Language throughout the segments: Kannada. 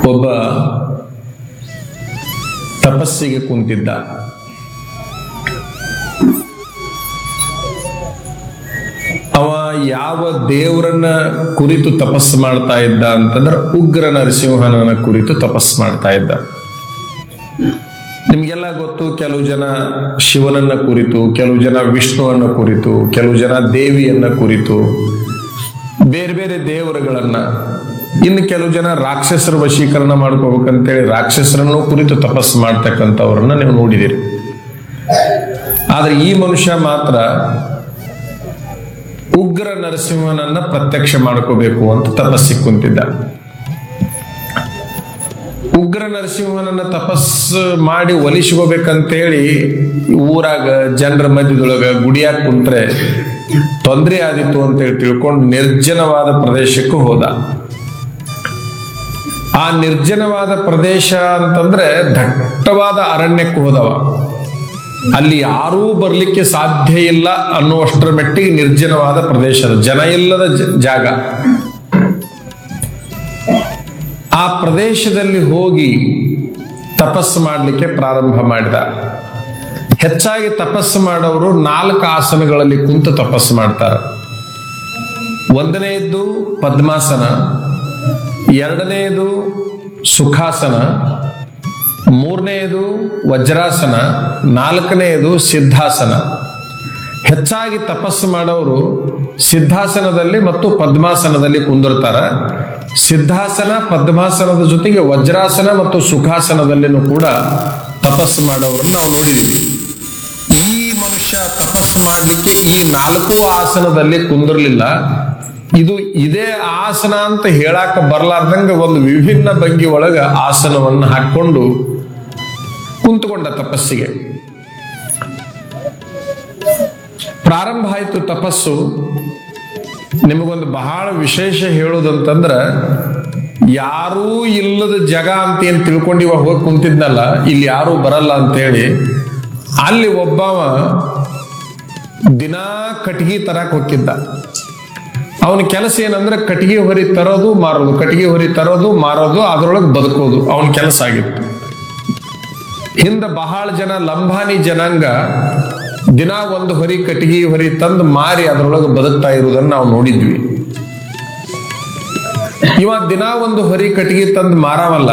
ಒಬ್ಬ ತಪಸ್ಸಿಗೆ ಕುಂತಿದ್ದ ಅವ ಯಾವ ದೇವರನ್ನ ಕುರಿತು ತಪಸ್ಸು ಮಾಡ್ತಾ ಇದ್ದ ಅಂತಂದ್ರೆ ಉಗ್ರ ನರಸಿಂಹನ ಕುರಿತು ತಪಸ್ಸು ಮಾಡ್ತಾ ಇದ್ದ ನಿಮ್ಗೆಲ್ಲ ಗೊತ್ತು ಕೆಲವು ಜನ ಶಿವನನ್ನ ಕುರಿತು ಕೆಲವು ಜನ ವಿಷ್ಣುವನ್ನ ಕುರಿತು ಕೆಲವು ಜನ ದೇವಿಯನ್ನ ಕುರಿತು ಬೇರೆ ಬೇರೆ ದೇವರುಗಳನ್ನ ಇನ್ನು ಕೆಲವು ಜನ ರಾಕ್ಷಸರ ವಶೀಕರಣ ಮಾಡ್ಕೋಬೇಕಂತೇಳಿ ರಾಕ್ಷಸರನ್ನು ಕುರಿತು ತಪಸ್ಸು ಮಾಡ್ತಕ್ಕಂಥವ್ರನ್ನ ನೀವು ನೋಡಿದಿರಿ ಆದ್ರೆ ಈ ಮನುಷ್ಯ ಮಾತ್ರ ಉಗ್ರ ನರಸಿಂಹನನ್ನ ಪ್ರತ್ಯಕ್ಷ ಮಾಡ್ಕೋಬೇಕು ಅಂತ ತಪಸ್ಸಿಗೆ ಕುಂತಿದ್ದ ಉಗ್ರ ನರಸಿಂಹನನ್ನ ತಪಸ್ಸು ಮಾಡಿ ಒಲಿಸ್ಕೋಬೇಕಂತೇಳಿ ಊರಾಗ ಜನರ ಮಧ್ಯದೊಳಗ ಗುಡಿಯಾಗ ಕುಂತ್ರೆ ತೊಂದರೆ ಆದಿತ್ತು ಅಂತೇಳಿ ತಿಳ್ಕೊಂಡು ನಿರ್ಜನವಾದ ಪ್ರದೇಶಕ್ಕೂ ಹೋದ ಆ ನಿರ್ಜನವಾದ ಪ್ರದೇಶ ಅಂತಂದ್ರೆ ದಟ್ಟವಾದ ಅರಣ್ಯಕ್ಕೆ ಹೋದವ ಅಲ್ಲಿ ಯಾರೂ ಬರ್ಲಿಕ್ಕೆ ಸಾಧ್ಯ ಇಲ್ಲ ಅನ್ನುವಷ್ಟರ ಮಟ್ಟಿಗೆ ನಿರ್ಜನವಾದ ಪ್ರದೇಶ ಅದು. ಜನ ಇಲ್ಲದ ಜ- ಜಾಗ ಆ ಪ್ರದೇಶದಲ್ಲಿ ಹೋಗಿ ತಪಸ್ಸು ಮಾಡಲಿಕ್ಕೆ ಪ್ರಾರಂಭ ಮಾಡಿದ ಹೆಚ್ಚಾಗಿ ತಪಸ್ಸು ಮಾಡೋರು ನಾಲ್ಕು ಆಸನಗಳಲ್ಲಿ ಕುಂತು ತಪಸ್ಸು ಮಾಡ್ತಾರೆ ಒಂದನೆಯದ್ದು ಪದ್ಮಾಸನ ಎರಡನೆಯದು ಸುಖಾಸನ ಮೂರನೆಯದು ವಜ್ರಾಸನ ನಾಲ್ಕನೆಯದು ಸಿದ್ಧಾಸನ ಹೆಚ್ಚಾಗಿ ತಪಸ್ಸು ಮಾಡೋರು ಸಿದ್ಧಾಸನದಲ್ಲಿ ಮತ್ತು ಪದ್ಮಾಸನದಲ್ಲಿ ಕುಂದಿರ್ತಾರ ಸಿದ್ಧಾಸನ ಪದ್ಮಾಸನದ ಜೊತೆಗೆ ವಜ್ರಾಸನ ಮತ್ತು ಸುಖಾಸನದಲ್ಲಿನೂ ಕೂಡ ತಪಸ್ಸು ಮಾಡೋರನ್ನ ನಾವು ನೋಡಿದೀವಿ ಈ ಮನುಷ್ಯ ತಪಸ್ಸು ಮಾಡಲಿಕ್ಕೆ ಈ ನಾಲ್ಕು ಆಸನದಲ್ಲಿ ಕುಂದಿರ್ಲಿಲ್ಲ ಇದು ಇದೇ ಆಸನ ಅಂತ ಹೇಳಾಕ ಬರ್ಲಾರ್ದಂಗ ಒಂದು ವಿಭಿನ್ನ ಭಂಗಿ ಒಳಗ ಆಸನವನ್ನು ಹಾಕೊಂಡು ಕುಂತುಕೊಂಡ ತಪಸ್ಸಿಗೆ ಪ್ರಾರಂಭ ಆಯ್ತು ತಪಸ್ಸು ನಿಮಗೊಂದು ಬಹಳ ವಿಶೇಷ ಹೇಳೋದಂತಂದ್ರ ಯಾರೂ ಇಲ್ಲದ ಜಗ ಅಂತ ಏನ್ ತಿಳ್ಕೊಂಡಿವ ಹೋಗಿ ಕುಂತಿದ್ನಲ್ಲ ಇಲ್ಲಿ ಯಾರೂ ಬರಲ್ಲ ಅಂತೇಳಿ ಅಲ್ಲಿ ಒಬ್ಬವ ದಿನಾ ಕಟ್ಗಿ ತರಕ್ ಹೋಗಿದ್ದ ಅವನ ಕೆಲಸ ಏನಂದ್ರೆ ಕಟ್ಟಿಗೆ ಹೊರಿ ತರೋದು ಮಾರೋದು ಕಟ್ಟಿಗೆ ಹೊರಿ ತರೋದು ಮಾರೋದು ಅದರೊಳಗೆ ಬದುಕೋದು ಅವನ ಕೆಲಸ ಆಗಿತ್ತು ಹಿಂದ ಬಹಳ ಜನ ಲಂಬಾನಿ ಜನಾಂಗ ದಿನ ಒಂದು ಹೊರಿ ಕಟ್ಟಿಗೆ ಹೊರಿ ತಂದು ಮಾರಿ ಅದರೊಳಗೆ ಬದುಕ್ತಾ ಇರುವುದನ್ನು ನಾವು ನೋಡಿದ್ವಿ ಇವ ದಿನ ಒಂದು ಹೊರಿ ಕಟ್ಟಿಗೆ ತಂದು ಮಾರವಲ್ಲ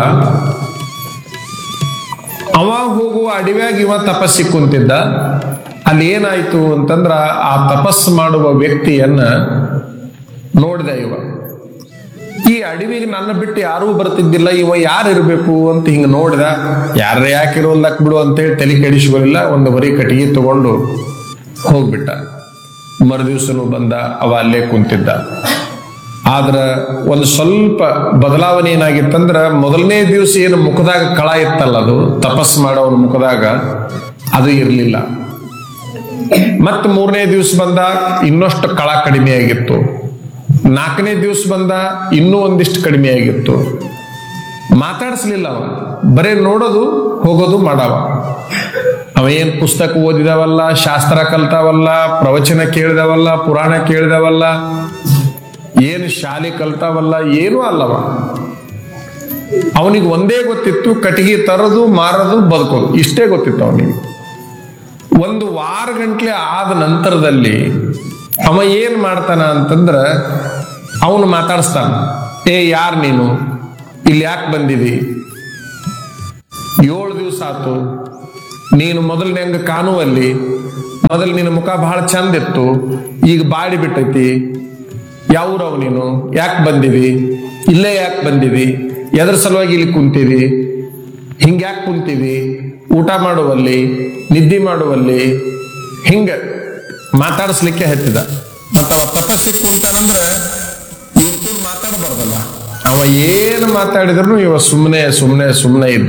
ಅವ ಹೋಗುವ ಅಡವ್ಯಾಗ ಇವ ತಪಸ್ಸಿಗೆ ಕುಂತಿದ್ದ ಅಲ್ಲಿ ಏನಾಯ್ತು ಅಂತಂದ್ರ ಆ ತಪಸ್ಸು ಮಾಡುವ ವ್ಯಕ್ತಿಯನ್ನ ನೋಡಿದ ಇವ ಈ ಅಡವಿಗೆ ನನ್ನ ಬಿಟ್ಟು ಯಾರೂ ಬರ್ತಿದ್ದಿಲ್ಲ ಇವ ಯಾರು ಇರಬೇಕು ಅಂತ ಹಿಂಗ ನೋಡಿದ ಯಾರ ಯಾಕಿರೋಲ್ಲಕ್ ಬಿಡು ಅಂತೇಳಿ ತಲೆ ಕೆಡಿಸ್ಕೊಳ್ಳಿಲ್ಲ ಒಂದು ಹೊರಿ ಕಟ್ಟಿಗೆ ತಗೊಂಡು ಹೋಗ್ಬಿಟ್ಟ ಮರುದಿವ್ಸನು ಬಂದ ಅವ ಅಲ್ಲೇ ಕುಂತಿದ್ದ ಆದ್ರ ಒಂದು ಸ್ವಲ್ಪ ಬದಲಾವಣೆ ಏನಾಗಿತ್ತಂದ್ರ ಮೊದಲನೇ ದಿವಸ ಏನು ಮುಖದಾಗ ಕಳ ಇತ್ತಲ್ಲ ಅದು ತಪಸ್ ಮಾಡೋವನ ಮುಖದಾಗ ಅದು ಇರಲಿಲ್ಲ ಮತ್ ಮೂರನೇ ದಿವಸ ಬಂದ ಇನ್ನಷ್ಟು ಕಳ ಕಡಿಮೆ ಆಗಿತ್ತು ನಾಲ್ಕನೇ ದಿವಸ ಬಂದ ಇನ್ನೂ ಒಂದಿಷ್ಟು ಕಡಿಮೆ ಆಗಿತ್ತು ಮಾತಾಡಿಸ್ಲಿಲ್ಲ ಅವ ಬರೇ ನೋಡೋದು ಹೋಗೋದು ಮಾಡವ ಅವ ಏನ್ ಪುಸ್ತಕ ಓದಿದವಲ್ಲ ಶಾಸ್ತ್ರ ಕಲ್ತಾವಲ್ಲ ಪ್ರವಚನ ಕೇಳಿದವಲ್ಲ ಪುರಾಣ ಕೇಳಿದವಲ್ಲ ಏನು ಶಾಲೆ ಕಲ್ತಾವಲ್ಲ ಏನೂ ಅಲ್ಲವ ಅವನಿಗೆ ಒಂದೇ ಗೊತ್ತಿತ್ತು ಕಟ್ಟಿಗೆ ತರೋದು ಮಾರೋದು ಬದುಕೋದು ಇಷ್ಟೇ ಗೊತ್ತಿತ್ತು ಅವನಿಗೆ ಒಂದು ವಾರ ಗಂಟ್ಲೆ ಆದ ನಂತರದಲ್ಲಿ ಅವ ಏನ್ ಮಾಡ್ತಾನ ಅಂತಂದ್ರ ಅವನು ಮಾತಾಡಿಸ್ತಾನ ಏ ಯಾರ್ ನೀನು ಇಲ್ಲಿ ಯಾಕೆ ಬಂದಿದಿ ಏಳು ದಿವಸ ಆತು ನೀನು ಮೊದಲನೇ ಹಂಗ ಕಾಣುವಲ್ಲಿ ಮೊದಲು ನಿನ್ನ ಮುಖ ಬಹಳ ಚಂದ ಇತ್ತು ಈಗ ಬಾಡಿ ಬಿಟ್ಟೈತಿ ಯಾವ್ರವ್ ನೀನು ಯಾಕೆ ಬಂದಿದಿ ಇಲ್ಲೇ ಯಾಕೆ ಬಂದಿದಿ ಎದ್ರ ಸಲುವಾಗಿ ಇಲ್ಲಿ ಕುಂತಿದಿ ಹಿಂಗ ಯಾಕೆ ಕುಂತಿದಿ ಊಟ ಮಾಡುವಲ್ಲಿ ನಿದ್ದೆ ಮಾಡುವಲ್ಲಿ ಹಿಂಗ ಮಾತಾಡಿಸ್ಲಿಕ್ಕೆ ಹತ್ತಿದ ಮತ್ತ ಅವ ತಪಸ್ಸಿಗೆ ಕುಂತಾನಂದ್ರ ಇವ್ರ ಕೂಡ ಮಾತಾಡಬಾರ್ದಲ್ಲ ಅವ ಏನು ಮಾತಾಡಿದ್ರು ಇವ ಸುಮ್ಮನೆ ಸುಮ್ಮನೆ ಸುಮ್ಮನೆ ಇದ್ದ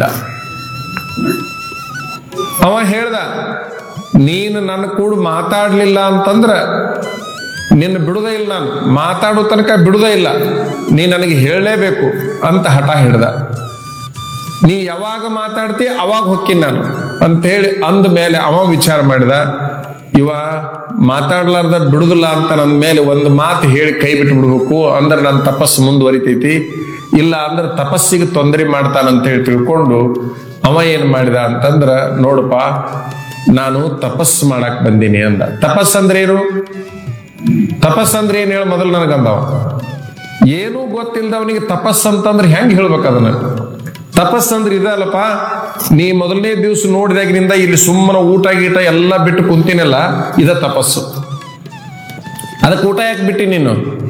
ಅವ ಹೇಳ್ದ ನೀನು ನನ್ನ ಕೂಡ ಮಾತಾಡ್ಲಿಲ್ಲ ಅಂತಂದ್ರ ನಿನ್ನ ಬಿಡುದೇ ಇಲ್ಲ ನಾನು ಮಾತಾಡೋ ತನಕ ಬಿಡುದೇ ಇಲ್ಲ ನೀ ನನಗೆ ಹೇಳಲೇಬೇಕು ಅಂತ ಹಠ ಹಿಡ್ದ ನೀ ಯಾವಾಗ ಮಾತಾಡ್ತಿ ಅವಾಗ ಹೊಕ್ಕಿನ ನಾನು ಅಂತ ಹೇಳಿ ಅಂದ ಮೇಲೆ ಅವ ವಿಚಾರ ಮಾಡಿದ ಇವ ಮಾತಾಡ್ಲಾರ್ದ ಬಿಡುದಿಲ್ಲ ಅಂತ ನನ್ನ ಮೇಲೆ ಒಂದು ಮಾತು ಹೇಳಿ ಕೈ ಬಿಟ್ಟು ಬಿಡ್ಬೇಕು ಅಂದ್ರೆ ನನ್ನ ತಪಸ್ಸು ಮುಂದುವರಿತೈತಿ ಇಲ್ಲ ಅಂದ್ರೆ ತಪಸ್ಸಿಗೆ ತೊಂದರೆ ಮಾಡ್ತಾನಂತ ಹೇಳಿ ತಿಳ್ಕೊಂಡು ಅವ ಏನ್ ಮಾಡಿದ ಅಂತಂದ್ರ ನೋಡಪ್ಪ ನಾನು ತಪಸ್ ಮಾಡಕ್ ಬಂದೀನಿ ಅಂದ ತಪಸ್ ಅಂದ್ರೆ ಏನು ತಪಸ್ ಅಂದ್ರೆ ಏನ್ ಹೇಳ ಮೊದಲು ನನಗಂದವ ಏನೂ ಗೊತ್ತಿಲ್ದವನಿಗೆ ತಪಸ್ ಅಂತಂದ್ರೆ ಹೆಂಗ್ ಹೇಳ್ಬೇಕು ಅದನ್ನ ತಪಸ್ ಅಂದ್ರೆ ಇದಲ್ಲಪ್ಪ ನೀ ಮೊದಲನೇ ದಿವಸ ನೋಡಿದಾಗಿನಿಂದ ಇಲ್ಲಿ ಸುಮ್ಮನೆ ಊಟ ಗೀಟ ಎಲ್ಲ ಬಿಟ್ಟು ಕುಂತೀನಲ್ಲ ಇದ ತಪಸ್ಸು ಅದಕ್ಕೆ ಊಟ ಯಾಕೆ ಬಿಟ್ಟಿ ನೀನು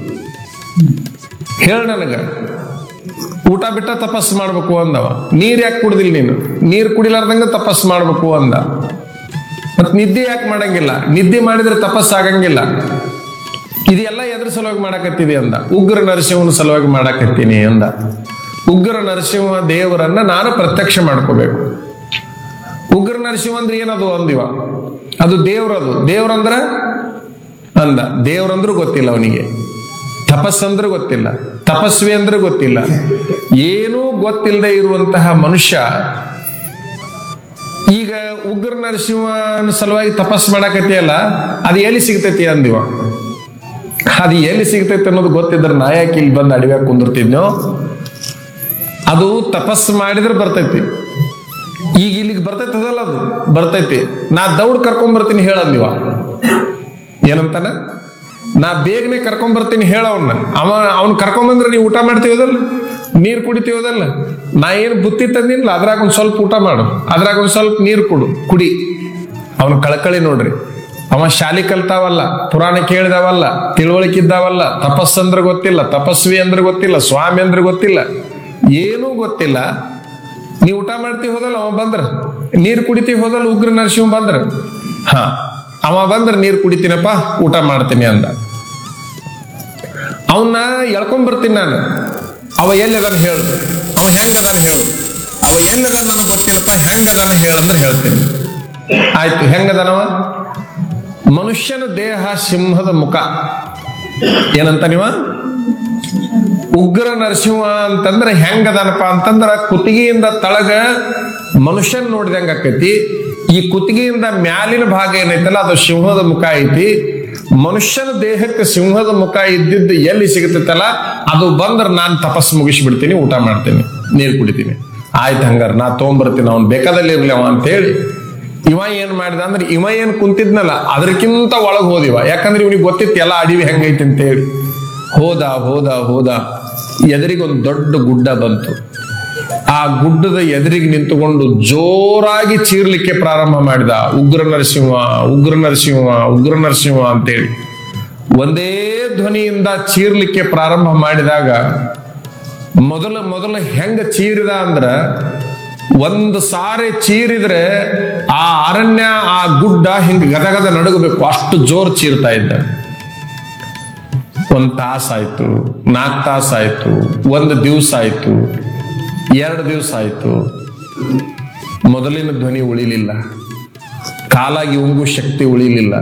ಹೇಳ ನನಗ ಊಟ ಬಿಟ್ಟ ತಪಸ್ ಮಾಡ್ಬೇಕು ಅಂದವ ನೀರ್ ಯಾಕೆ ಕುಡ್ದಿಲ್ಲ ನೀನು ನೀರ್ ಕುಡಿಲಾರ್ದಂಗ ತಪಸ್ ಮಾಡ್ಬೇಕು ಅಂದ ಮತ್ ನಿದ್ದೆ ಯಾಕೆ ಮಾಡಂಗಿಲ್ಲ ನಿದ್ದೆ ಮಾಡಿದ್ರೆ ತಪಸ್ ಆಗಂಗಿಲ್ಲ ಇದೆಲ್ಲ ಎದ್ರ ಸಲುವಾಗಿ ಮಾಡಕತ್ತಿದೆ ಅಂದ ಉಗ್ರ ನರಸಿಂಹನ ಸಲುವಾಗಿ ಮಾಡಕತ್ತೀನಿ ಅಂದ ಉಗ್ರ ನರಸಿಂಹ ದೇವರನ್ನ ನಾನು ಪ್ರತ್ಯಕ್ಷ ಮಾಡ್ಕೋಬೇಕು ಉಗ್ರ ನರಸಿಂಹ ಅಂದ್ರೆ ಏನದು ಅಂದಿವ ಅದು ದೇವ್ರದು ದೇವ್ರಂದ್ರ ಅಂದ ದೇವ್ರಂದ್ರೂ ಗೊತ್ತಿಲ್ಲ ಅವನಿಗೆ ತಪಸ್ಸಂದ್ರೆ ಗೊತ್ತಿಲ್ಲ ತಪಸ್ವಿ ಅಂದ್ರೆ ಗೊತ್ತಿಲ್ಲ ಏನೂ ಗೊತ್ತಿಲ್ಲದೆ ಇರುವಂತಹ ಮನುಷ್ಯ ಈಗ ಉಗ್ರ ನರಸಿಂಹನ ಸಲುವಾಗಿ ತಪಸ್ ಮಾಡಕತ್ತಿಯಲ್ಲ ಅದು ಎಲ್ಲಿ ಸಿಗ್ತೈತಿ ಅಂದಿವ ಅದು ಎಲ್ಲಿ ಸಿಗ್ತೈತಿ ಅನ್ನೋದು ಗೊತ್ತಿದ್ರೆ ನಾ ಯಾಕೆ ಇಲ್ಲಿ ಬಂದು ಅಡವ್ಯಾಗ ಕುಂದಿರ್ತಿದ್ನೋ ಅದು ತಪಸ್ ಮಾಡಿದ್ರೆ ಬರ್ತೈತಿ ಈಗ ಇಲ್ಲಿಗೆ ಬರ್ತೈತಿ ಅದಲ್ಲ ಅದು ಬರ್ತೈತಿ ನಾ ದೌಡ್ ಕರ್ಕೊಂಡ್ ಬರ್ತೀನಿ ಹೇಳಂದಿವ ಏನಂತಾನ ನಾ ಬೇಗನೆ ಕರ್ಕೊಂಡ್ ಬರ್ತೀನಿ ಹೇಳವನ್ನ ಅವ ಅವ್ನ ಕರ್ಕೊಂಡ್ ಬಂದ್ರೆ ನೀವು ಊಟ ಮಾಡ್ತೀವದಲ್ಲ ನೀರ್ ಕುಡಿತೀವದಲ್ಲ ನಾ ಏನು ಬುತ್ತಿ ತಂದಿಲ್ಲ ಅದ್ರಾಗ ಒಂದ್ ಸ್ವಲ್ಪ ಊಟ ಮಾಡು ಅದ್ರಾಗ ಒಂದ್ ಸ್ವಲ್ಪ ನೀರ್ ಕುಡು ಕುಡಿ ಅವನ ಕಳಕಳಿ ನೋಡ್ರಿ ಅವ ಶಾಲಿ ಕಲ್ತಾವಲ್ಲ ಪುರಾಣ ಕೇಳಿದವಲ್ಲ ತಿಳುವಳಿಕಿದ್ದಾವಲ್ಲ ತಪಸ್ಸಂದ್ರೆ ಗೊತ್ತಿಲ್ಲ ತಪಸ್ವಿ ಅಂದ್ರೆ ಗೊತ್ತಿಲ್ಲ ಸ್ವಾಮಿ ಅಂದ್ರೆ ಗೊತ್ತಿಲ್ಲ ಏನೂ ಗೊತ್ತಿಲ್ಲ ನೀ ಊಟ ಮಾಡ್ತಿ ಹೋದಲ್ಲ ಅವ ಬಂದ್ರ ನೀರ್ ಕುಡಿತಿ ಹೋದಲ್ಲ ಉಗ್ರ ನರಸಿಂಹ ಬಂದ್ರ ಹಾ ಅವ ಬಂದ್ರ ನೀರ್ ಕುಡಿತೀನಪ್ಪ ಊಟ ಮಾಡ್ತೀನಿ ಅಂದ ಅವನ್ನ ಎಳ್ಕೊಂಡ್ ಬರ್ತೀನಿ ನಾನು ಅವ ಎಲ್ಲದಾನ ಹೇಳು ಅವ ಹೆಂಗದಾನ ಹೇಳು ಅವ ಎಲ್ಲದಾನ ನನಗೆ ಗೊತ್ತಿಲ್ಲಪ್ಪ ಹೆಂಗದಾನ ಹೇಳಂದ್ರೆ ಹೇಳ್ತೀನಿ ಆಯ್ತು ಹೆಂಗದಾನವ ಮನುಷ್ಯನ ದೇಹ ಸಿಂಹದ ಮುಖ ಏನಂತ ನೀವ ಉಗ್ರ ನರಸಿಂಹ ಅಂತಂದ್ರೆ ಹೆಂಗದನಪ್ಪ ಅಂತಂದ್ರ ಕುತ್ತಿಗೆಯಿಂದ ತಳಗ ಮನುಷ್ಯನ್ ನೋಡಿದಂಗ ಆಕೈತಿ ಈ ಕುತ್ತಿಗೆಯಿಂದ ಮ್ಯಾಲಿನ ಭಾಗ ಏನೈತಲ್ಲ ಅದು ಸಿಂಹದ ಮುಖ ಐತಿ ಮನುಷ್ಯನ ದೇಹಕ್ಕೆ ಸಿಂಹದ ಮುಖ ಇದ್ದಿದ್ದು ಎಲ್ಲಿ ಸಿಗತೈತಲ್ಲ ಅದು ಬಂದ್ರೆ ನಾನು ತಪಸ್ ಮುಗಿಸ್ಬಿಡ್ತೀನಿ ಊಟ ಮಾಡ್ತೀನಿ ನೀರು ಕುಡಿತೀನಿ ಆಯ್ತು ಹಂಗಾರ ನಾ ತೊಗೊಂಬರ್ತೀನಿ ಅವ್ನು ಬೇಕಾದಲ್ಲಿ ಇರ್ಲಿ ಅವ ಅಂತೇಳಿ ಇವ ಏನ್ ಮಾಡಿದ ಅಂದ್ರೆ ಇವ ಏನ್ ಕುಂತಿದ್ನಲ್ಲ ಅದಕ್ಕಿಂತ ಒಳಗ್ ಹೋದಿವ ಯಾಕಂದ್ರೆ ಇವನಿಗೆ ಗೊತ್ತಿತ್ತು ಎಲ್ಲ ಅಡಿವಿ ಹೆಂಗೈತಿ ಅಂತೇಳಿ ಹೋದ ಹೋದ ಹೋದ ಎದುರಿಗೊಂದು ದೊಡ್ಡ ಗುಡ್ಡ ಬಂತು ಆ ಗುಡ್ಡದ ಎದುರಿಗೆ ನಿಂತುಕೊಂಡು ಜೋರಾಗಿ ಚೀರ್ಲಿಕ್ಕೆ ಪ್ರಾರಂಭ ಮಾಡಿದ ಉಗ್ರ ನರಸಿಂಹ ಉಗ್ರ ನರಸಿಂಹ ಉಗ್ರ ನರಸಿಂಹ ಅಂತೇಳಿ ಒಂದೇ ಧ್ವನಿಯಿಂದ ಚೀರ್ಲಿಕ್ಕೆ ಪ್ರಾರಂಭ ಮಾಡಿದಾಗ ಮೊದಲ ಮೊದಲ ಹೆಂಗ ಚೀರಿದ ಅಂದ್ರ ಒಂದು ಸಾರಿ ಚೀರಿದ್ರೆ ಆ ಅರಣ್ಯ ಆ ಗುಡ್ಡ ಹಿಂಗ ಗದಗದ ನಡುಗಬೇಕು ಅಷ್ಟು ಜೋರ್ ಚೀರ್ತಾ ಇದ್ದ ಒಂದ್ ತಾಸಾಯ್ತು ನಾಲ್ಕು ತಾಸಾಯ್ತು ಒಂದು ದಿವಸ ಆಯ್ತು ಎರಡು ದಿವಸ ಆಯ್ತು ಮೊದಲಿನ ಧ್ವನಿ ಉಳಿಲಿಲ್ಲ ಕಾಲಾಗಿ ಉಂಗು ಶಕ್ತಿ ಉಳಿಲಿಲ್ಲ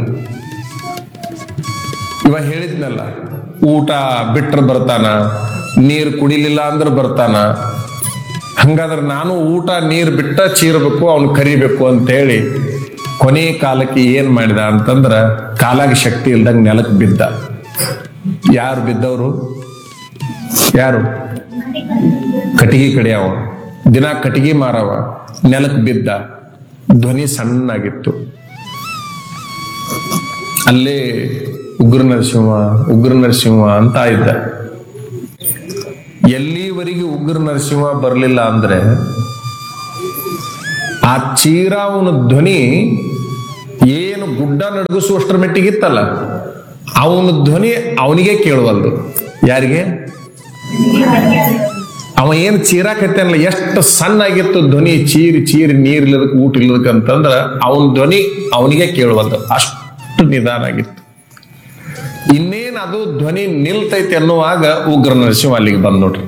ಇವ ಹೇಳಿದ್ನಲ್ಲ ಊಟ ಬಿಟ್ರೆ ಬರ್ತಾನ ನೀರು ಕುಡಿಲಿಲ್ಲ ಅಂದ್ರೆ ಬರ್ತಾನ ಹಂಗಾದ್ರೆ ನಾನು ಊಟ ನೀರು ಬಿಟ್ಟ ಚೀರ್ಬೇಕು ಅವ್ನು ಕರಿಬೇಕು ಅಂತ ಹೇಳಿ ಕೊನೆ ಕಾಲಕ್ಕೆ ಏನ್ ಮಾಡಿದ ಅಂತಂದ್ರ ಕಾಲಾಗಿ ಶಕ್ತಿ ಇಲ್ದಂಗ ನೆಲಕ್ಕೆ ಬಿದ್ದ ಯಾರು ಬಿದ್ದವರು ಯಾರು ಕಟಿಗೆ ಕಡಿಯವ ದಿನ ಕಟಿಗೆ ಮಾರವ ನೆಲಕ್ಕೆ ಬಿದ್ದ ಧ್ವನಿ ಸಣ್ಣಾಗಿತ್ತು ಅಲ್ಲೇ ಉಗ್ರ ನರಸಿಂಹ ಉಗ್ರ ನರಸಿಂಹ ಅಂತ ಇದ್ದ ಎಲ್ಲಿವರೆಗೆ ಉಗ್ರ ನರಸಿಂಹ ಬರಲಿಲ್ಲ ಅಂದ್ರೆ ಆ ಚೀರಾವನ ಧ್ವನಿ ಏನು ಗುಡ್ಡ ನಡಗಿಸುವಷ್ಟರ ಮೆಟ್ಟಿಗಿತ್ತಲ್ಲ ಅವನ ಧ್ವನಿ ಅವನಿಗೆ ಕೇಳುವಲ್ದು ಯಾರಿಗೆ ಅವ ಏನ್ ಚೀರಾಕತ್ತೇನಲ್ಲ ಎಷ್ಟು ಸಣ್ಣ ಆಗಿತ್ತು ಧ್ವನಿ ಚೀರಿ ಚೀರಿ ನೀರ್ ಇಲ್ಲದಕ್ಕೆ ಊಟ ಇಲ್ಲದಕ್ಕೆ ಅಂತಂದ್ರ ಅವನ ಧ್ವನಿ ಅವನಿಗೆ ಕೇಳುವಲ್ದು ಅಷ್ಟು ನಿಧಾನ ಆಗಿತ್ತು ಇನ್ನೇನ್ ಅದು ಧ್ವನಿ ನಿಲ್ತೈತಿ ಅನ್ನುವಾಗ ಉಗ್ರ ನರಸಿಂಹ ಅಲ್ಲಿಗೆ ಬಂದ್ ನೋಡ್ರಿ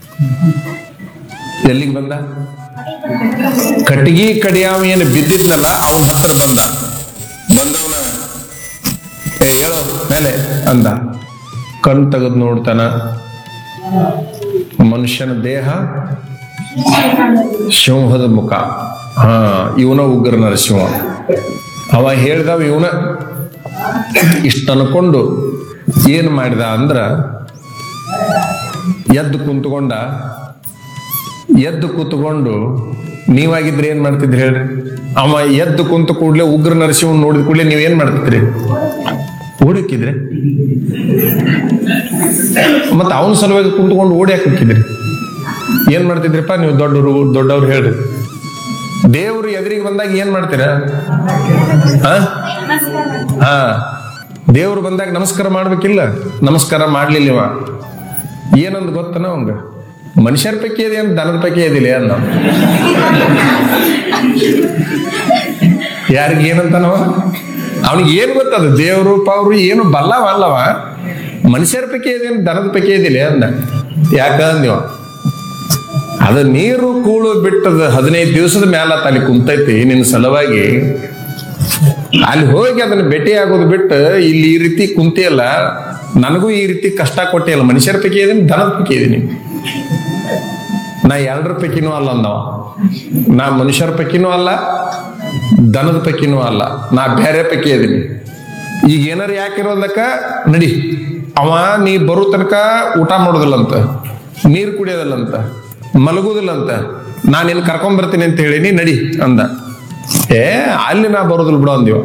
ಎಲ್ಲಿಗೆ ಬಂದ ಕಟ್ಟಿಗೆ ಕಡಿಯಾವ ಏನು ಬಿದ್ದಿದ್ನಲ್ಲ ಅವನ ಹತ್ರ ಬಂದ ಬಂದವನ ಏ ಹೇಳೋ ಮೇಲೆ ಅಂದ ಕಣ್ ತೆಗೆದು ನೋಡ್ತಾನ ಮನುಷ್ಯನ ದೇಹ ಸಿಂಹದ ಮುಖ ಹಾ ಇವನ ಉಗ್ರ ನರಸಿಂಹ ಅವ ಹೇಳ್ದವ ಇವನ ಇಷ್ಟ ಅನ್ಕೊಂಡು ಏನ್ ಮಾಡಿದ ಅಂದ್ರ ಎದ್ದು ಕುಂತ್ಕೊಂಡ ಎದ್ದು ಕೂತ್ಕೊಂಡು ನೀವಾಗಿದ್ರೆ ಏನ್ ಮಾಡ್ತಿದ್ರಿ ಹೇಳ್ರಿ ಅವ ಎದ್ದು ಕುಂತ ಕೂಡ್ಲೆ ಉಗ್ರ ನರಸಿಂಹನ್ ನೋಡಿದ ಕೂಡಲೇ ನೀವ್ ಏನ್ ಮಾಡ್ತಿದ್ರಿ ಓಡಕ್ಕಿದ್ರೆ ಮತ್ತ ಅವನ ಸಲುವಾಗಿ ಕುಂತ್ಕೊಂಡು ಓಡಿ ಹಾಕಿದ್ರಿ ಏನ್ ಮಾಡ್ತಿದ್ರಿಪ್ಪ ನೀವು ದೊಡ್ಡವರು ದೊಡ್ಡವ್ರು ಹೇಳ್ರಿ ದೇವ್ರು ಎದುರಿಗೆ ಬಂದಾಗ ಏನ್ ಮಾಡ್ತೀರಾ ಆ? ಹಾ ದೇವ್ರು ಬಂದಾಗ ನಮಸ್ಕಾರ ಮಾಡ್ಬೇಕಿಲ್ಲ ನಮಸ್ಕಾರ ಮಾಡ್ಲಿಲ್ಲ ಇವ ಏನಂದ್ ಗೊತ್ತನ ಅವಂಗ ಮನುಷ್ಯರ ಪೈಕಿ ಇದೆ ಅಂತ ದನದ ಪೈಕಿ ಇದಿಲ್ಲ ಅನ್ನ ಯಾರಿಗೆ ಏನಂತಾನವ ಅವನಿಗೆ ಏನ್ ಗೊತ್ತದ ದೇವ್ರು ಪವ್ರು ಏನು ಬಲ್ಲವ ಅಲ್ಲವ ಮನುಷ್ಯರ ಪೈಕಿ ಇದೆ ಅಂತ ದನದ ಪೈಕಿ ಇದಿಲ್ಲ ಅಂದ ಯಾಕ ಅಂದಿವ ಅದ ನೀರು ಕೂಳು ಬಿಟ್ಟದ ಹದಿನೈದು ದಿವಸದ ಮ್ಯಾಲ ಅಲ್ಲಿ ಕುಂತೈತಿ ನಿನ್ನ ಸಲುವಾಗಿ ಅಲ್ಲಿ ಹೋಗಿ ಅದನ್ನ ಭೇಟಿ ಆಗೋದು ಬಿಟ್ಟು ಇಲ್ಲಿ ಈ ರೀತಿ ಕುಂತಿಯಲ್ಲ ನನಗೂ ಈ ರೀತಿ ಕಷ್ಟ ಕೊಟ್ಟಿಯಲ್ಲ ಮನುಷ್ಯರ ಪೈಕಿ ಇದೀನಿ ದನದ ಪೈಕಿ ಇದೀನಿ ನಾ ಎರಡರ ಪೈಕಿನೂ ಅಲ್ಲ ಅಂದವ ನಾ ಮನುಷ್ಯರ ಪೈಕಿನೂ ಅಲ್ಲ ದನದ ಪೈಕಿನೂ ಅಲ್ಲ ನಾ ಬೇರೆ ಪೈಕಿ ಇದೀನಿ ಈಗ ಏನಾರ ಯಾಕಿರೋದಕ್ಕ ನಡಿ ಅವ ನೀ ಬರೋ ತನಕ ಊಟ ಮಾಡೋದಿಲ್ಲಂತ ನೀರು ಕುಡಿಯೋದಿಲ್ಲಂತ ಮಲಗುದಿಲ್ಲಂತ ನಾ ನಿನ್ ಕರ್ಕೊಂಡ್ ಬರ್ತೀನಿ ಅಂತ ಹೇಳಿನಿ ನಡಿ ಅಂದ ಏ ಅಲ್ಲಿ ನಾ ಬರೋದಿಲ್ಲ ಬಿಡು ಅಂದಿವ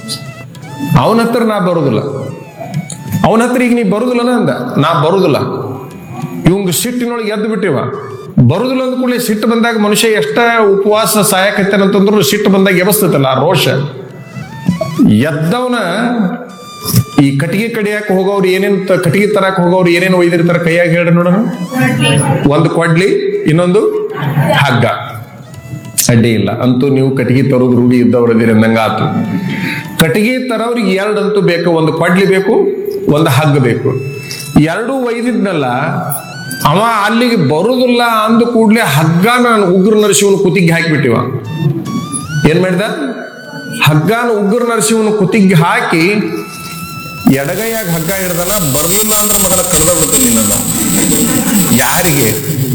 ಅವನ ಹತ್ರ ನಾ ಬರೋದಿಲ್ಲ ಅವನ ಹತ್ರ ಈಗ ನೀ ಬರುದಿಲ್ಲನ ಅಂದ ನಾ ಬರುದಿಲ್ಲ ಇವಂಗ ಸಿಟ್ಟಿನೊಳಗೆ ಎದ್ದು ಬಿಟ್ಟಿವ ಬರುದಿಲ್ಲ ಅಂದ ಕೂಡಲೇ ಸಿಟ್ಟು ಬಂದಾಗ ಮನುಷ್ಯ ಎಷ್ಟ ಉಪವಾಸ ಸಾಯಕತ್ತಂತಂದ್ರು ಸಿಟ್ಟು ಬಂದಾಗ ಎಬಸ್ತೈತಲ್ಲ ಆ ರೋಷ ಎದ್ದವನ ಈ ಕಟ್ಟಿಗೆ ಕಡಿಯಾಕ ಹೋಗೋರು ಏನೇನ್ ತ- ಕಟ್ಟಿಗೆ ತರಾಕ ಹೋಗೋರು ಏನೇನ್ ಒಯ್ದಿರ್ತಾರ ಕೈಯಾಗ ಹೇಳ್ರಿ ನೋಡೋಣ ಒಂದು ಕೊಡ್ಲಿ ಇನ್ನೊಂದು ಹಗ್ಗ ಅಡ್ಡಿ ಇಲ್ಲ ಅಂತೂ ನೀವು ಕಟ್ಟಿಗೆ ತರೋದು ರೂಢಿ ಇದ್ದವ್ರು ಇದೀರಿ ಅಂದಂಗ ಆತು ಕಟ್ಟಿಗೆ ತರೋರಿಗೆ ಎರಡಂತೂ ಬೇಕು ಒಂದು ಕೊಡ್ಲಿ ಬೇಕು ಒಂದು ಹಗ್ಗ ಬೇಕು ಎರಡೂ ಒಯ್ದಿದ್ನಲ್ಲ ಅವ ಅಲ್ಲಿಗೆ ಬರುದಿಲ್ಲ ಅಂದ ಕೂಡ್ಲೆ ಹಗ್ಗ ನಾನು ಉಗ್ರ ನರಸಿವನ ಕುತ್ತಿಗೆ ಹಾಕಿಬಿಟ್ಟಿವ ಏನ್ ಮಾಡಿದ ಹಗ್ಗಾನ ಉಗ್ರ ನರಸಿವನ ಕುತ್ತಿಗೆ ಹಾಕಿ ಎಡಗೈಯಾಗ ಹಗ್ಗ ಹಿಡ್ದನ ಬರ್ಲಿಲ್ಲ ಅಂದ್ರೆ ಮಗನ ಕಡ್ದ ಬಿಡ್ತೀನಿ ನಿನ್ನನ್ನ ಯಾರಿಗೆ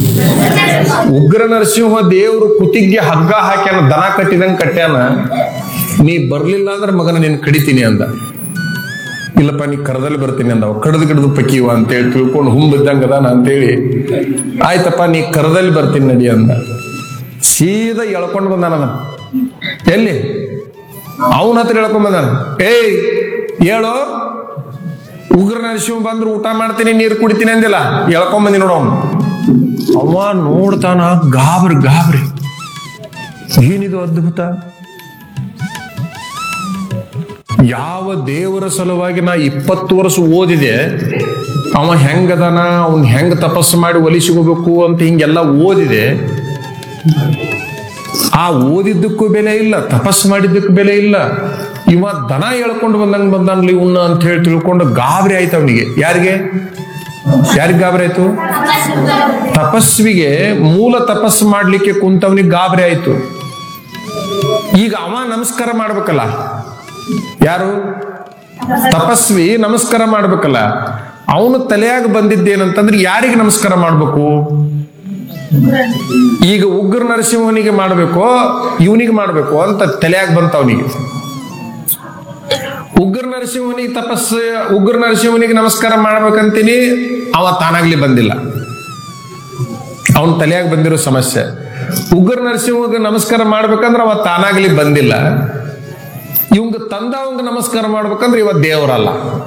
ಉಗ್ರ ನರಸಿಂಹ ದೇವ್ರು ಕುತ್ತಿಗೆ ಹಗ್ಗ ಹಾಕ್ಯಾನ ದನ ಕಟ್ಟಿದಂಗ ಕಟ್ಯಾನ ನೀ ಬರ್ಲಿಲ್ಲ ಅಂದ್ರೆ ಮಗನ ನೀನ್ ಕಡಿತೀನಿ ಅಂದ ಇಲ್ಲಪ್ಪ ನೀ ಕರದಲ್ಲಿ ಬರ್ತೀನಿ ಅಂದ ಕಡದು ಕಡದು ಪಕ್ಕಿವ ಅಂತೇಳಿ ತಿಳ್ಕೊಂಡು ಹುಂಬಿದ್ದಂಗ ಅದಾನ ಅಂತೇಳಿ ಆಯ್ತಪ್ಪ ನೀ ಕರದಲ್ಲಿ ಬರ್ತೀನಿ ನಡಿ ಅಂದ ಸೀದಾ ಎಳ್ಕೊಂಡು ಬಂದಾನ ಅವನ. ಎಲ್ಲಿ ಅವನ ಹತ್ರ ಎಳ್ಕೊಂಡ್ ಬಂದಾನ ಏಯ್ ಹೇಳೋ ಉಗ್ರ ನರಸಿಂಹ ಬಂದ್ರು ಊಟ ಮಾಡ್ತೀನಿ ನೀರು ಕುಡಿತೀನಿ ಅಂದಿಲ್ಲ ಎಳ್ಕೊಂಡ್ ಬಂದಿ ನೋಡು ಅವ್ನು ಅವ ನೋಡ್ತಾನ ಗಾಬ್ರಿ ಗಾಬ್ರಿ ಏನಿದು ಅದ್ಭುತ ಯಾವ ದೇವರ ಸಲುವಾಗಿ ನಾ ಇಪ್ಪತ್ತು ವರ್ಷ ಓದಿದೆ ಅವ ಹೆಂಗದಾನ ಅವ್ನ್ ಹೆಂಗ್ ತಪಸ್ಸು ಮಾಡಿ ಒಲಿಸಿಕೋಬೇಕು ಅಂತ ಹಿಂಗೆಲ್ಲ ಓದಿದೆ ಆ ಓದಿದ್ದಕ್ಕೂ ಬೆಲೆ ಇಲ್ಲ ತಪಸ್ಸು ಮಾಡಿದ್ದಕ್ಕೂ ಬೆಲೆ ಇಲ್ಲ ಇವ ದನ ಎಳ್ಕೊಂಡು ಬಂದಂಗ ಬಂದಾನ್ಲಿ ಇವನ್ನ ಅಂತ ಹೇಳಿ ತಿಳ್ಕೊಂಡು ಗಾಬರಿ ಆಯ್ತು ಅವನಿಗೆ ಯಾರಿಗೆ ಯಾರಿಗ್ ಗಾಬರಿ ಆಯ್ತು ತಪಸ್ವಿಗೆ ಮೂಲ ತಪಸ್ಸು ಮಾಡ್ಲಿಕ್ಕೆ ಕುಂತವನಿಗೆ ಗಾಬರಿ ಆಯ್ತು ಈಗ ಅವ ನಮಸ್ಕಾರ ಮಾಡ್ಬೇಕಲ್ಲ ಯಾರು ತಪಸ್ವಿ ನಮಸ್ಕಾರ ಮಾಡ್ಬೇಕಲ್ಲ ಅವನು ತಲೆಯಾಗ ಬಂದಿದ್ದೇನಂತಂದ್ರೆ ಯಾರಿಗೆ ನಮಸ್ಕಾರ ಮಾಡ್ಬೇಕು ಈಗ ಉಗ್ರ ನರಸಿಂಹನಿಗೆ ಮಾಡ್ಬೇಕೋ ಇವನಿಗೆ ಮಾಡ್ಬೇಕು ಅಂತ ತಲೆಯಾಗ ಬಂತ ಅವನಿಗೆ ಉಗ್ರ ನರಸಿಂಹನಿಗೆ ತಪಸ್ಸು ಉಗ್ರ ನರಸಿಂಹನಿಗೆ ನಮಸ್ಕಾರ ಮಾಡ್ಬೇಕಂತೀನಿ ಅವ ತಾನಾಗ್ಲಿ ಬಂದಿಲ್ಲ ಅವನ ತಲೆಯಾಗ ಬಂದಿರೋ ಸಮಸ್ಯೆ ಉಗ್ರ ನರಸಿಂಹಗೆ ನಮಸ್ಕಾರ ಮಾಡ್ಬೇಕಂದ್ರೆ ಅವ ತಾನಾಗ್ಲಿ ಬಂದಿಲ್ಲ ಇವಂಗ ತಂದವಂಗ ನಮಸ್ಕಾರ ಮಾಡ್ಬೇಕಂದ್ರೆ ಇವ ದೇವರಲ್ಲ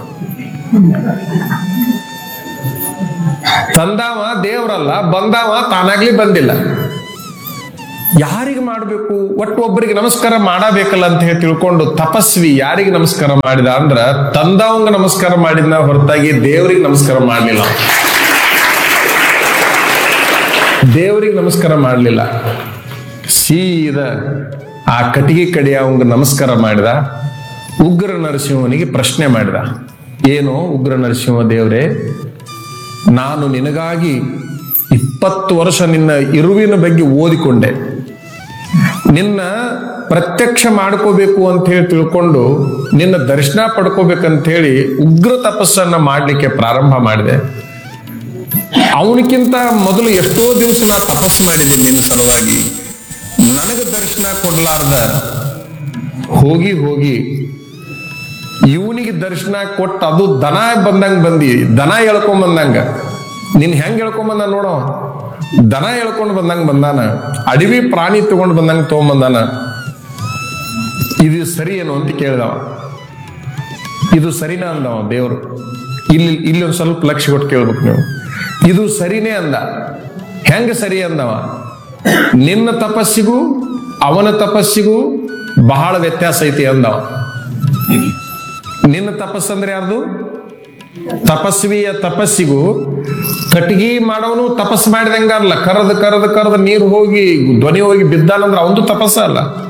ತಂದವ ದೇವರಲ್ಲ ಬಂದವ ತಾನಾಗ್ಲಿ ಬಂದಿಲ್ಲ ಯಾರಿಗೆ ಮಾಡಬೇಕು ಒಟ್ಟು ಒಬ್ಬರಿಗೆ ನಮಸ್ಕಾರ ಮಾಡಬೇಕಲ್ಲ ಅಂತ ಹೇಳಿ ತಿಳ್ಕೊಂಡು ತಪಸ್ವಿ ಯಾರಿಗೆ ನಮಸ್ಕಾರ ಮಾಡಿದ ಅಂದ್ರ ತಂದವಂಗ ನಮಸ್ಕಾರ ಮಾಡಿದ್ನ ಹೊರತಾಗಿ ದೇವರಿಗೆ ನಮಸ್ಕಾರ ಮಾಡಲಿಲ್ಲ ದೇವರಿಗೆ ನಮಸ್ಕಾರ ಮಾಡಲಿಲ್ಲ ಸೀದಾ ಆ ಕಟ್ಟಿಗೆ ಕಡೆ ಅವಂಗ ನಮಸ್ಕಾರ ಮಾಡಿದ ಉಗ್ರ ನರಸಿಂಹನಿಗೆ ಪ್ರಶ್ನೆ ಮಾಡಿದ ಏನು ಉಗ್ರ ನರಸಿಂಹ ದೇವರೇ ನಾನು ನಿನಗಾಗಿ ಇಪ್ಪತ್ತು ವರ್ಷ ನಿನ್ನ ಇರುವಿನ ಬಗ್ಗೆ ಓದಿಕೊಂಡೆ ನಿನ್ನ ಪ್ರತ್ಯಕ್ಷ ಮಾಡ್ಕೋಬೇಕು ಅಂತ ಹೇಳಿ ತಿಳ್ಕೊಂಡು ನಿನ್ನ ದರ್ಶನ ಪಡ್ಕೋಬೇಕಂತ ಹೇಳಿ ಉಗ್ರ ತಪಸ್ಸನ್ನ ಮಾಡಲಿಕ್ಕೆ ಪ್ರಾರಂಭ ಮಾಡಿದೆ ಅವನಕ್ಕಿಂತ ಮೊದಲು ಎಷ್ಟೋ ದಿವಸ ನಾ ತಪಸ್ಸು ಮಾಡಿದ್ದೀನಿ ನಿನ್ನ ಸಲುವಾಗಿ ನನಗೆ ದರ್ಶನ ಕೊಡ್ಲಾರ್ದ ಹೋಗಿ ಹೋಗಿ ಇವನಿಗೆ ದರ್ಶನ ಕೊಟ್ಟು ಅದು ದನ ಬಂದಂಗ ಬಂದಿ ದನ ಎಳ್ಕೊಂಡ್ ಬಂದಂಗ ನಿನ್ ಹೆಂಗ್ ಹೇಳ್ಕೊಂಡ್ ಬಂದ ನೋಡೋ ದನ ಹೇಳ್ಕೊಂಡ್ ಬಂದಂಗ ಬಂದಾನ ಅಡವಿ ಪ್ರಾಣಿ ತಗೊಂಡ್ ಬಂದಂಗ ತಗೊಂಬಂದಾನ ಇದು ಸರಿ ಏನು ಅಂತ ಕೇಳಿದವ ಇದು ಸರಿನಾ ಅಂದವ ದೇವರು ಇಲ್ಲಿ ಇಲ್ಲಿ ಒಂದ್ ಸ್ವಲ್ಪ ಲಕ್ಷ್ಯ ಕೊಟ್ಟು ಕೇಳ್ಬೇಕು ನೀವು ಇದು ಸರಿನೇ ಅಂದ ಹೆಂಗ ಸರಿ ಅಂದವ ನಿನ್ನ ತಪಸ್ಸಿಗೂ ಅವನ ತಪಸ್ಸಿಗೂ ಬಹಳ ವ್ಯತ್ಯಾಸ ಐತಿ ಅಂದವ ನಿನ್ನ ತಪಸ್ಸಂದ್ರೆ ಯಾರ್ದು ತಪಸ್ವಿಯ ತಪಸ್ಸಿಗೂ ಕಟ್ಟಿಗೆ ಮಾಡೋನು ತಪಸ್ ಮಾಡಿದಂಗ ಅಲ್ಲ ಕರದ್ ಕರದ್ ಕರದ್ ನೀರು ಹೋಗಿ ಧ್ವನಿ ಹೋಗಿ ಬಿದ್ದಾನಂದ್ರ ಅವಂದು ತಪಸ್ಸ ಅಲ್ಲ